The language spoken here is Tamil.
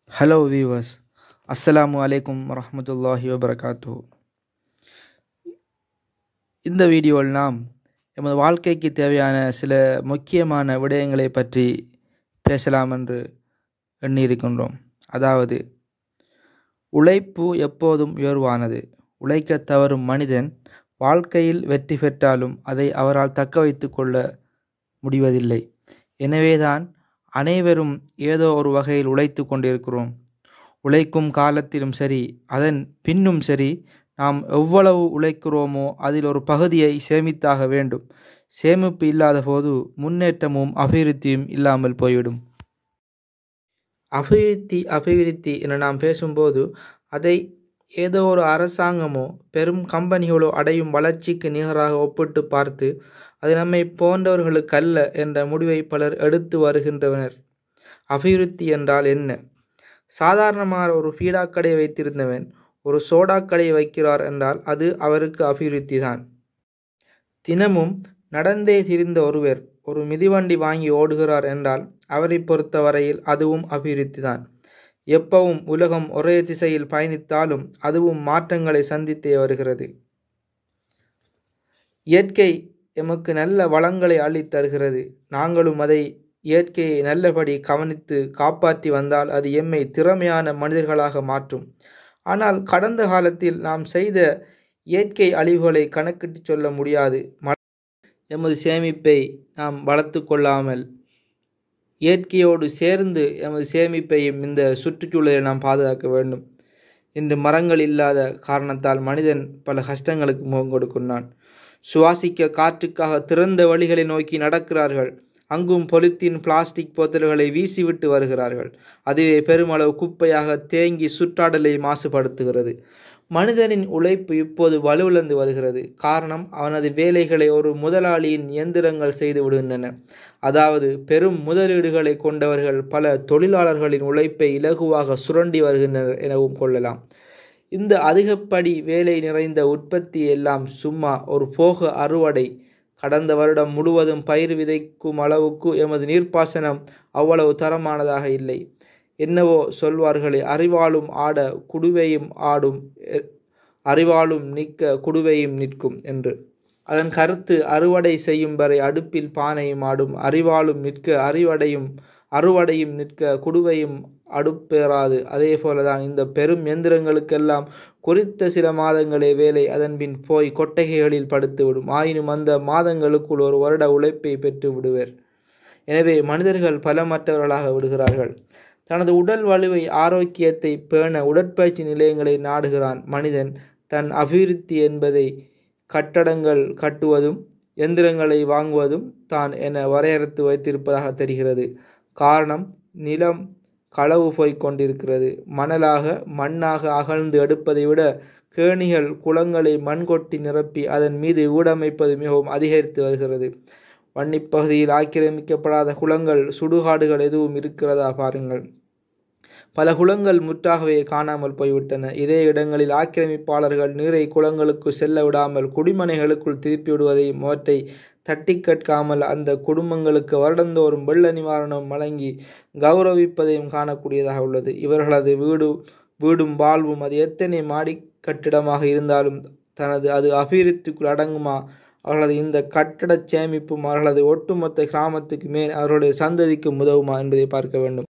ஹலோ வியூவர்ஸ் அஸ்ஸலாமு அலைக்கும் வரஹ்மத்துல்லாஹி வபரகாத்து இந்த வீடியோவில் நாம் எமது வாழ்க்கைக்கு தேவையான சில முக்கியமான விடயங்களை பற்றி பேசலாம் என்று எண்ணியிருக்கின்றோம் அதாவது உழைப்பு எப்போதும் உயர்வானது உழைக்க தவறும் மனிதன் வாழ்க்கையில் வெற்றி பெற்றாலும் அதை அவரால் தக்க வைத்து கொள்ள முடிவதில்லை எனவேதான் அனைவரும் ஏதோ ஒரு வகையில் உழைத்து கொண்டிருக்கிறோம் உழைக்கும் காலத்திலும் சரி அதன் பின்னும் சரி நாம் எவ்வளவு உழைக்கிறோமோ அதில் ஒரு பகுதியை சேமித்தாக வேண்டும் சேமிப்பு இல்லாத போது முன்னேற்றமும் அபிவிருத்தியும் இல்லாமல் போய்விடும் அபிவிருத்தி அபிவிருத்தி என நாம் பேசும்போது அதை ஏதோ ஒரு அரசாங்கமோ பெரும் கம்பெனிகளோ அடையும் வளர்ச்சிக்கு நிகராக ஒப்பிட்டு பார்த்து அது நம்மை போன்றவர்களுக்கல்ல என்ற முடிவை பலர் எடுத்து வருகின்றனர் அபிவிருத்தி என்றால் என்ன சாதாரணமாக ஒரு பீடா கடை வைத்திருந்தவன் ஒரு சோடா கடையை வைக்கிறார் என்றால் அது அவருக்கு அபிவிருத்தி தான் தினமும் நடந்தே திரிந்த ஒருவர் ஒரு மிதிவண்டி வாங்கி ஓடுகிறார் என்றால் அவரை பொறுத்த வரையில் அதுவும் அபிவிருத்தி தான் எப்பவும் உலகம் ஒரே திசையில் பயணித்தாலும் அதுவும் மாற்றங்களை சந்தித்தே வருகிறது இயற்கை எமக்கு நல்ல வளங்களை அள்ளித் தருகிறது நாங்களும் அதை இயற்கையை நல்லபடி கவனித்து காப்பாற்றி வந்தால் அது எம்மை திறமையான மனிதர்களாக மாற்றும் ஆனால் கடந்த காலத்தில் நாம் செய்த இயற்கை அழிவுகளை கணக்கிட்டு சொல்ல முடியாது எமது சேமிப்பை நாம் வளர்த்து கொள்ளாமல் இயற்கையோடு சேர்ந்து எமது சேமிப்பையும் இந்த சுற்றுச்சூழலை நாம் பாதுகாக்க வேண்டும் இன்று மரங்கள் இல்லாத காரணத்தால் மனிதன் பல கஷ்டங்களுக்கு முகம் கொடுக்கின்றான் சுவாசிக்க காற்றுக்காக திறந்த வழிகளை நோக்கி நடக்கிறார்கள் அங்கும் பொலித்தீன் பிளாஸ்டிக் போத்தல்களை வீசிவிட்டு வருகிறார்கள் அதுவே பெருமளவு குப்பையாக தேங்கி சுற்றாடலை மாசுபடுத்துகிறது மனிதனின் உழைப்பு இப்போது வலுவிழந்து வருகிறது காரணம் அவனது வேலைகளை ஒரு முதலாளியின் இயந்திரங்கள் செய்து விடுகின்றன அதாவது பெரும் முதலீடுகளை கொண்டவர்கள் பல தொழிலாளர்களின் உழைப்பை இலகுவாக சுரண்டி வருகின்றனர் எனவும் கொள்ளலாம் இந்த அதிகப்படி வேலை நிறைந்த உற்பத்தி எல்லாம் சும்மா ஒரு போக அறுவடை கடந்த வருடம் முழுவதும் பயிர் விதைக்கும் அளவுக்கு எமது நீர்ப்பாசனம் அவ்வளவு தரமானதாக இல்லை என்னவோ சொல்வார்களே அறிவாலும் ஆட குடுவையும் ஆடும் அறிவாலும் நிற்க குடுவையும் நிற்கும் என்று அதன் கருத்து அறுவடை செய்யும் வரை அடுப்பில் பானையும் ஆடும் அறிவாலும் நிற்க அறிவடையும் அறுவடையும் நிற்க குடுவையும் அடுப்பேறாது அதே போலதான் இந்த பெரும் எந்திரங்களுக்கெல்லாம் குறித்த சில மாதங்களே வேலை அதன்பின் போய் கொட்டகைகளில் படுத்துவிடும் ஆயினும் அந்த மாதங்களுக்குள் ஒரு வருட உழைப்பை பெற்று விடுவர் எனவே மனிதர்கள் பலமற்றவர்களாக விடுகிறார்கள் தனது உடல் வலுவை ஆரோக்கியத்தை பேண உடற்பயிற்சி நிலையங்களை நாடுகிறான் மனிதன் தன் அபிவிருத்தி என்பதை கட்டடங்கள் கட்டுவதும் எந்திரங்களை வாங்குவதும் தான் என வரையறுத்து வைத்திருப்பதாக தெரிகிறது காரணம் நிலம் களவு போய்க் கொண்டிருக்கிறது மணலாக மண்ணாக அகழ்ந்து எடுப்பதை விட கேணிகள் குளங்களை மண் கொட்டி நிரப்பி அதன் மீது ஊடமைப்பது மிகவும் அதிகரித்து வருகிறது வன்னிப்பகுதியில் ஆக்கிரமிக்கப்படாத குளங்கள் சுடுகாடுகள் எதுவும் இருக்கிறதா பாருங்கள் பல குளங்கள் முற்றாகவே காணாமல் போய்விட்டன இதே இடங்களில் ஆக்கிரமிப்பாளர்கள் நீரை குளங்களுக்கு செல்ல விடாமல் குடிமனைகளுக்குள் திருப்பி விடுவதையும் அவற்றை தட்டி கற்காமல் அந்த குடும்பங்களுக்கு வருடந்தோறும் வெள்ள நிவாரணம் வழங்கி கௌரவிப்பதையும் காணக்கூடியதாக உள்ளது இவர்களது வீடு வீடும் வாழ்வும் அது எத்தனை மாடி கட்டிடமாக இருந்தாலும் தனது அது அபிவிருத்திக்குள் அடங்குமா அவர்களது இந்த கட்டட சேமிப்பும் அவர்களது ஒட்டுமொத்த கிராமத்துக்கு மேல் அவர்களுடைய சந்ததிக்கு உதவுமா என்பதை பார்க்க வேண்டும்